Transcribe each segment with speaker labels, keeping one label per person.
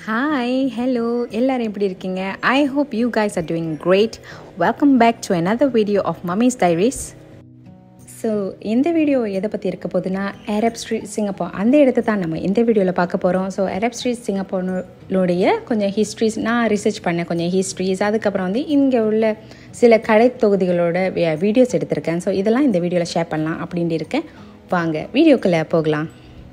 Speaker 1: hi hello எல்லாரும் எப்படி இருக்கீங்க I hope you guys are doing great welcome back to another video of mummy's diaries so இந்த video எதை பற்றி இருக்க போகுதுன்னா அரப் ஸ்ட்ரீட் சிங்கப்பூர் அந்த இடத்த தான் நம்ம இந்த வீடியோவில் பார்க்க போகிறோம் ஸோ அரப் ஸ்ட்ரீட் சிங்கப்பூருடைய கொஞ்சம் ஹிஸ்ட்ரிஸ் நான் ரிசர்ச் பண்ணேன் கொஞ்சம் ஹிஸ்ட்ரிஸ் அதுக்கப்புறம் வந்து இங்கே உள்ள சில கடை தொகுதிகளோட வீடியோஸ் எடுத்திருக்கேன் ஸோ இதெல்லாம் இந்த வீடியோவில் ஷேர் பண்ணலாம் அப்படின்ட்டு இருக்கேன் வாங்க வீடியோக்குள்ளே போகலாம்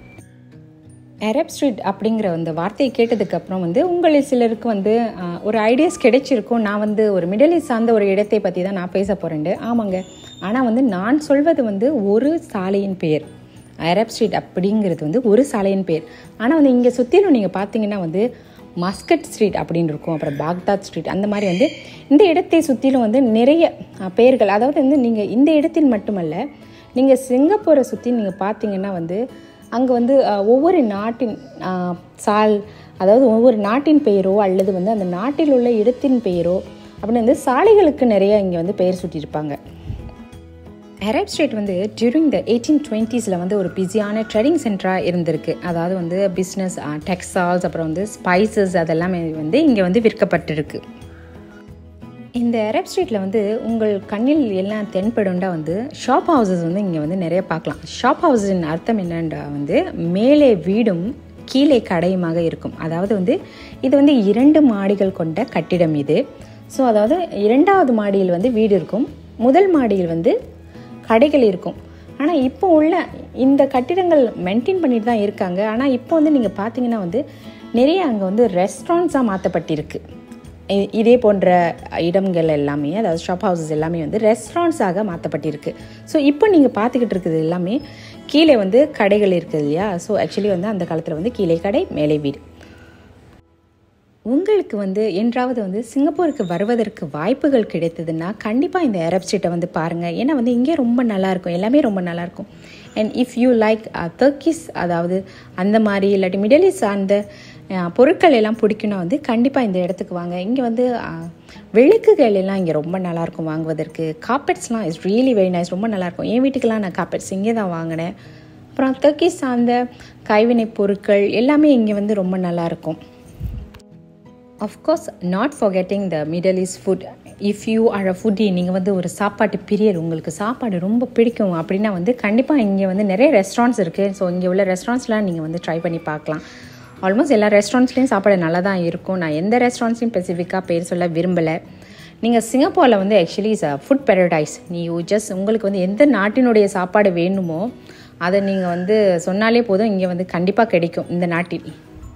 Speaker 1: அரப் ஸ்ட்ரீட் அப்படிங்கிற அந்த வார்த்தையை கேட்டதுக்கப்புறம் வந்து உங்களில் சிலருக்கு வந்து ஆஹ், ஒரு ஐடியாஸ் கிடைச்சிருக்கும் நான் வந்து ஒரு மிடில் ஈஸ்ட் சார்ந்த ஒரு இடத்தை பற்றி தான் நான் பேச போகிறேன் ஆமாங்க ஆனால் வந்து நான் சொல்வது வந்து ஒரு சாலையின் பெயர் அரப் ஸ்ட்ரீட் அப்படிங்கிறது வந்து ஒரு சாலையின் பெயர் ஆனால் வந்து இங்கே சுற்றிலும் நீங்கள் பார்த்தீங்கன்னா வந்து மஸ்கட் ஸ்ட்ரீட் அப்படின்னு இருக்கும் அப்புறம் பாக்தாத் ஸ்ட்ரீட் அந்த மாதிரி வந்து இந்த இடத்தை சுற்றிலும் வந்து நிறைய ஆஹ், பெயர்கள் அதாவது வந்து நீங்கள் இந்த இடத்தில் மட்டுமல்ல நீங்கள் சிங்கப்பூரை சுற்றி நீங்கள் பார்த்தீங்கன்னா வந்து அங்கே வந்து அஹ், ஒவ்வொரு நாட்டின் அஹ், சால் அதாவது ஒவ்வொரு நாட்டின் பெயரோ அல்லது வந்து அந்த நாட்டில் உள்ள இடத்தின் பெயரோ அப்படின்னு வந்து சாலைகளுக்கு நிறைய இங்கே வந்து பெயர் சூட்டியிருப்பாங்க அரப் ஸ்ட்ரீட் வந்து டியூரிங் த எயிட்டீன் டுவெண்ட்டீஸில் வந்து ஒரு பிஸியான ட்ரேடிங் சென்டராக இருந்திருக்கு அதாவது வந்து பிஸ்னஸ் டெக்ஸ்டைல்ஸ் அப்புறம் வந்து ஸ்பைசஸ் அதெல்லாமே வந்து இங்கே வந்து விற்கப்பட்டிருக்கு இந்த அரப் ஸ்ட்ரீட்டில் வந்து உங்கள் கண்ணில் எல்லாம் தென்படுண்டா வந்து ஷாப் ஹவுசஸ் வந்து இங்கே வந்து நிறைய பார்க்கலாம் ஷாப் ஹவுஸின் அர்த்தம் என்னன்றா வந்து மேலே வீடும் கீழே கடையுமாக இருக்கும் அதாவது வந்து இது வந்து இரண்டு மாடிகள் கொண்ட கட்டிடம் இது ஸோ அதாவது இரண்டாவது மாடியில் வந்து வீடு இருக்கும் முதல் மாடியில் வந்து கடைகள் இருக்கும் ஆனால் இப்போ உள்ள இந்த கட்டிடங்கள் மெயின்டைன் பண்ணிட்டு தான் இருக்காங்க ஆனால் இப்போ வந்து நீங்கள் பார்த்தீங்கன்னா வந்து நிறைய அங்கே வந்து ரெஸ்டாரண்ட்ஸாக மாற்றப்பட்டிருக்கு இ- இதே போன்ற இடங்கள் எல்லாமே அதாவது ஷாப் ஹவுசஸ் எல்லாமே வந்து ரெஸ்டாரண்ட்ஸாக மாற்றப்பட்டிருக்கு ஸோ இப்போ நீங்கள் பார்த்துக்கிட்டு இருக்குது எல்லாமே கீழே வந்து கடைகள் இருக்குது இல்லையா ஸோ ஆக்சுவலி வந்து அந்த காலத்தில் வந்து கீழே கடை மேலே வீடு உங்களுக்கு வந்து என்றாவது வந்து சிங்கப்பூருக்கு வருவதற்கு வாய்ப்புகள் கிடைத்ததுன்னா கண்டிப்பாக இந்த அரப் ஸ்ட்ரீட்டை வந்து பாருங்கள் ஏன்னா வந்து இங்கே ரொம்ப நல்லாயிருக்கும் எல்லாமே ரொம்ப நல்லாயிருக்கும் and if you like Turkish அதாவது அந்த மாதிரி இல்லாட்டி மிடில் ஈஸ்ட் சார்ந்த அஹ், பொருட்கள் எல்லாம் பிடிக்குன்னா வந்து கண்டிப்பாக இந்த இடத்துக்கு வாங்க இங்கே வந்து அஹ், விளக்குகள் எல்லாம் இங்கே ரொம்ப நல்லாயிருக்கும் வாங்குவதற்கு காப்பெட்ஸ்லாம் இஸ் ரியலி வெரி நைஸ் ரொம்ப நல்லாயிருக்கும் என் வீட்டுக்கெல்லாம் நான் காப்பெட்ஸ் இங்கே தான் வாங்கினேன் அப்புறம் தர்க்கிஸ் சார்ந்த கைவினைப் பொருட்கள் எல்லாமே இங்கே வந்து ரொம்ப நல்லாயிருக்கும் of course not forgetting the middle east food if you are a foodie நீங்கள் வந்து ஒரு சாப்பாட்டு பிரியர் உங்களுக்கு சாப்பாடு ரொம்ப பிடிக்கும் அப்படின்னா வந்து கண்டிப்பாக இங்கே வந்து நிறைய ரெஸ்டாரண்ட்ஸ் இருக்குது ஸோ இங்கே உள்ள ரெஸ்டாரண்ட்ஸ்லாம் நீங்கள் வந்து ட்ரை பண்ணி பார்க்கலாம் ஆல்மோஸ்ட் எல்லா ரெஸ்டாரண்ட்ஸ்லேயும் சாப்பாடு நல்லா தான் இருக்கும் நான் எந்த ரெஸ்டாரண்ட்ஸையும் ஸ்பெசிஃபிக்காக பேர் சொல்ல விரும்பலை நீங்கள் சிங்கப்பூரில் வந்து actually is a food paradise நீ ஜஸ்ட் உங்களுக்கு வந்து எந்த நாட்டினுடைய சாப்பாடு வேணுமோ அதை நீங்கள் வந்து சொன்னாலே போதும் இங்கே வந்து கண்டிப்பாக கிடைக்கும் இந்த நாட்டில்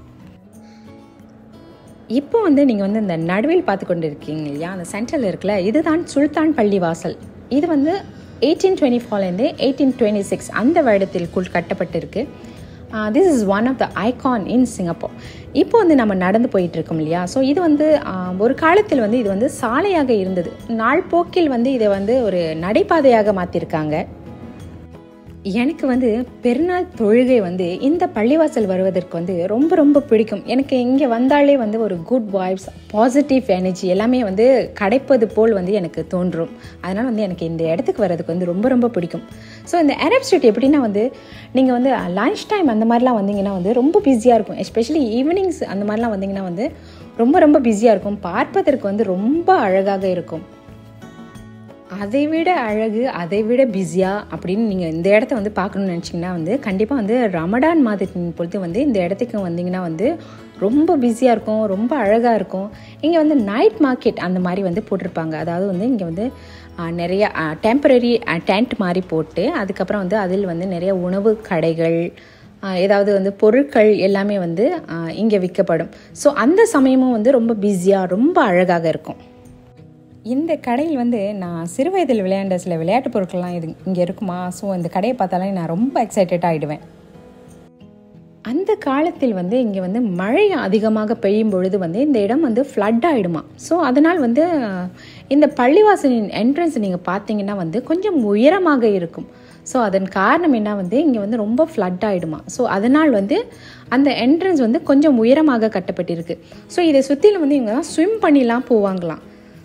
Speaker 1: இப்போ வந்து நீங்கள் வந்து இந்த நடுவில் பார்த்து கொண்டு இருக்கீங்க இல்லையா அந்த சென்டரில் இருக்குல்ல இதுதான் சுல்தான் பள்ளி வாசல் இது வந்து எயிட்டீன் டுவெண்ட்டி ஃபோர்லேருந்து எயிட்டீன் டுவெண்ட்டி சிக்ஸ் அந்த வருடத்திற்குள் கட்டப்பட்டிருக்கு this is one of the icon in Singapore இப்போ வந்து நம்ம நடந்து போயிட்டு இருக்கோம் இல்லையா ஸோ இது வந்து ஆஹ், ஒரு காலத்தில் வந்து இது வந்து சாலையாக இருந்தது நாள் போக்கில் வந்து இதை வந்து ஒரு நடைபாதையாக மாற்றிருக்காங்க எனக்கு வந்து பெருநாள் தொழுகை வந்து இந்த பள்ளிவாசல் வருவதற்கு வந்து ரொம்ப ரொம்ப பிடிக்கும் எனக்கு இங்கே வந்தாலே வந்து ஒரு குட் வைப்ஸ் பாசிட்டிவ் எனர்ஜி எல்லாமே வந்து கிடைப்பது போல் வந்து எனக்கு தோன்றும் அதனால் வந்து எனக்கு இந்த இடத்துக்கு வர்றதுக்கு வந்து ரொம்ப ரொம்ப பிடிக்கும் ஸோ இந்த அரப் ஸ்ட்ரீட் எப்படின்னா வந்து நீங்கள் வந்து லன்ச் டைம் அந்த மாதிரிலாம் வந்தீங்கன்னா வந்து ரொம்ப பிஸியாக இருக்கும் எஸ்பெஷலி ஈவினிங்ஸ் அந்த மாதிரிலாம் வந்தீங்கன்னா வந்து ரொம்ப ரொம்ப பிஸியாக இருக்கும் பார்ப்பதற்கு வந்து ரொம்ப அழகாக இருக்கும் அதை விட அழகு அதை விட பிஸியாக அப்படின்னு நீங்கள் இந்த இடத்த வந்து பார்க்கணும்னு நினச்சிங்கன்னா வந்து கண்டிப்பாக வந்து ரமடான் மாதத்தின் பொழுது வந்து இந்த இடத்துக்கு வந்தீங்கன்னா வந்து ரொம்ப பிஸியாக இருக்கும் ரொம்ப அழகாக இருக்கும் இங்கே வந்து நைட் மார்க்கெட் அந்த மாதிரி வந்து போட்டிருப்பாங்க அதாவது வந்து இங்கே வந்து ஆ, நிறைய டெம்பரரி டென்ட் மாதிரி போட்டு அதுக்கப்புறம் வந்து அதில் வந்து நிறைய உணவு கடைகள் ஆ, ஏதாவது வந்து பொருட்கள் எல்லாமே வந்து இங்கே விற்கப்படும் ஸோ அந்த சமயமும் வந்து ரொம்ப பிஸியாக ரொம்ப அழகாக இருக்கும் இந்த கடையில் வந்து நான் சிறு வயதில் விளையாண்ட சில விளையாட்டு பொருட்கள்லாம் இது இங்கே இருக்குமா ஸோ இந்த கடையை பார்த்தாலே நான் ரொம்ப எக்ஸைட்டட் ஆகிடுவேன் அந்த காலத்தில் வந்து இங்கே வந்து மழை அதிகமாக பெய்யும் பொழுது வந்து இந்த இடம் வந்து ஃப்ளட் ஆகிடுமா ஸோ அதனால் வந்து அஹ், இந்த பள்ளிவாசலின் என்ட்ரன்ஸ் நீங்கள் பார்த்தீங்கன்னா வந்து கொஞ்சம் உயரமாக இருக்கும் ஸோ அதன் காரணம் என்ன வந்து இங்கே வந்து ரொம்ப ஃப்ளட் ஆகிடுமா ஸோ அதனால் வந்து அந்த என்ட்ரன்ஸ் வந்து கொஞ்சம் உயரமாக கட்டப்பட்டிருக்கு ஸோ இதை சுற்றிலும் வந்து இவங்க தான் ஸ்விம் பண்ணிலாம் போவாங்களாம்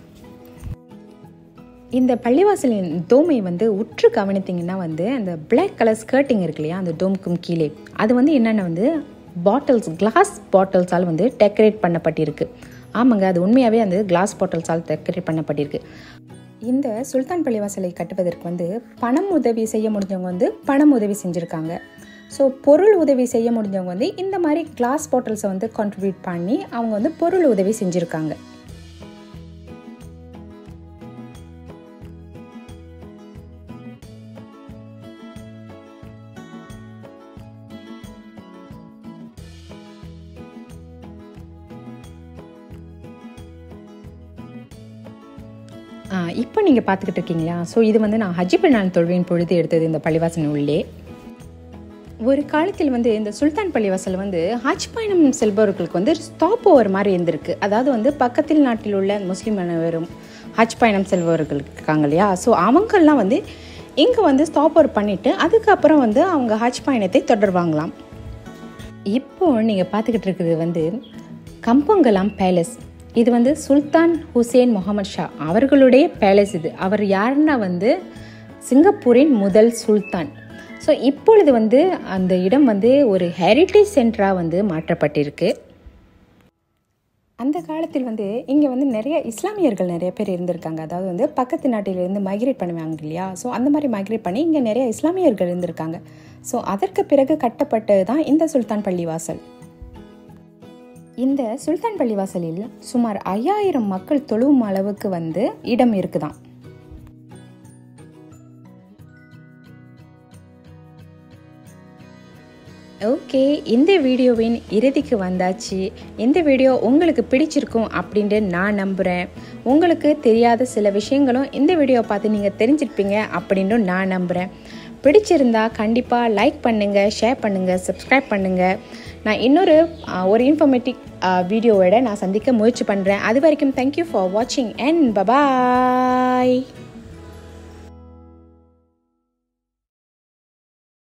Speaker 1: இந்த பள்ளிவாசலின் டோமை வந்து உற்று கவனித்தீங்கன்னா வந்து அந்த பிளாக் கலர் ஸ்கர்ட்டிங் இருக்கு இல்லையா அந்த டோமுக்கும் கீழே அது வந்து என்னென்ன வந்து பாட்டில்ஸ் கிளாஸ் பாட்டில்ஸால் வந்து டெக்கரேட் பண்ணப்பட்டிருக்கு ஆமாங்க அது உண்மையாகவே அந்த கிளாஸ் பாட்டில்ஸால் டெக்கரேட் பண்ணப்பட்டிருக்கு இந்த சுல்தான் பள்ளிவாசலை கட்டுவதற்கு வந்து பணம் உதவி செய்ய முடிஞ்சவங்க வந்து பணம் உதவி செஞ்சுருக்காங்க ஸோ பொருள் உதவி செய்ய முடிஞ்சவங்க வந்து இந்த மாதிரி கிளாஸ் பாட்டில்ஸை வந்து கான்ட்ரிபியூட் பண்ணி அவங்க வந்து பொருள் உதவி செஞ்சுருக்காங்க இப்போ நீங்கள் பார்த்துக்கிட்டு இருக்கீங்களா ஸோ இது வந்து நான் ஹஜ்ஜி பெருநாள் தொழுவின் பொழுது எடுத்தது இந்த பள்ளிவாசல் உள்ளே ஒரு காலத்தில் வந்து இந்த சுல்தான் பள்ளிவாசல் வந்து ஹஜ் பயணம் செல்பவர்களுக்கு வந்து ஸ்டாப் ஓவர் மாதிரி இருந்திருக்கு அதாவது வந்து பக்கத்தில் நாட்டில் உள்ள முஸ்லீம் அனைவரும் ஹஜ் பயணம் செல்பவர்கள் இருக்காங்க இல்லையா ஸோ அவங்கெல்லாம் வந்து இங்கே வந்து ஸ்டாப் ஓவர் பண்ணிவிட்டு அதுக்கப்புறம் வந்து அவங்க ஹஜ் பயணத்தை தொடர்வாங்களாம் இப்போ நீங்கள் பார்த்துக்கிட்டு இருக்கிறது வந்து கம்பங்கலாம் பேலஸ் இது வந்து சுல்தான் ஹுசேன் முகமது ஷா அவர்களுடைய பேலஸ் இது அவர் யாருன்னா வந்து சிங்கப்பூரின் முதல் சுல்தான் ஸோ இப்பொழுது வந்து அந்த இடம் வந்து ஒரு ஹெரிட்டேஜ் சென்டராக வந்து மாற்றப்பட்டிருக்கு அந்த காலத்தில் வந்து இங்கே வந்து நிறைய இஸ்லாமியர்கள் நிறைய பேர் இருந்திருக்காங்க அதாவது வந்து பக்கத்து நாட்டிலிருந்து மைக்ரேட் பண்ணுவாங்க இல்லையா ஸோ அந்த மாதிரி மைக்ரேட் பண்ணி இங்கே நிறைய இஸ்லாமியர்கள் இருந்திருக்காங்க ஸோ அதற்கு பிறகு கட்டப்பட்டது தான் இந்த சுல்தான் பள்ளிவாசல் இந்த சுல்தான் பள்ளிவாசலில் சுமார் ஐயாயிரம் மக்கள் தொழுவும் அளவுக்கு வந்து இடம் இருக்குதாம் ஓகே இந்த வீடியோவின் இறுதிக்கு வந்தாச்சு இந்த வீடியோ உங்களுக்கு பிடிச்சிருக்கும் அப்படின்ட்டு நான் நம்புகிறேன் உங்களுக்கு தெரியாத சில விஷயங்களும் இந்த வீடியோ பார்த்து நீங்கள் தெரிஞ்சிருப்பீங்க அப்படின்ட்டு நான் நம்புகிறேன் பிடிச்சிருந்தா கண்டிப்பாக லைக் பண்ணுங்கள் ஷேர் பண்ணுங்கள் சப்ஸ்கிரைப் பண்ணுங்கள் நான் இன்னொரு ஒரு இன்ஃபர்மேட்டிவ் வீடியோவோட நான் சந்திக்க முயற்சி பண்ணுறேன் அது வரைக்கும் தேங்க்யூ ஃபார் வாட்சிங் அண்ட் பபாய்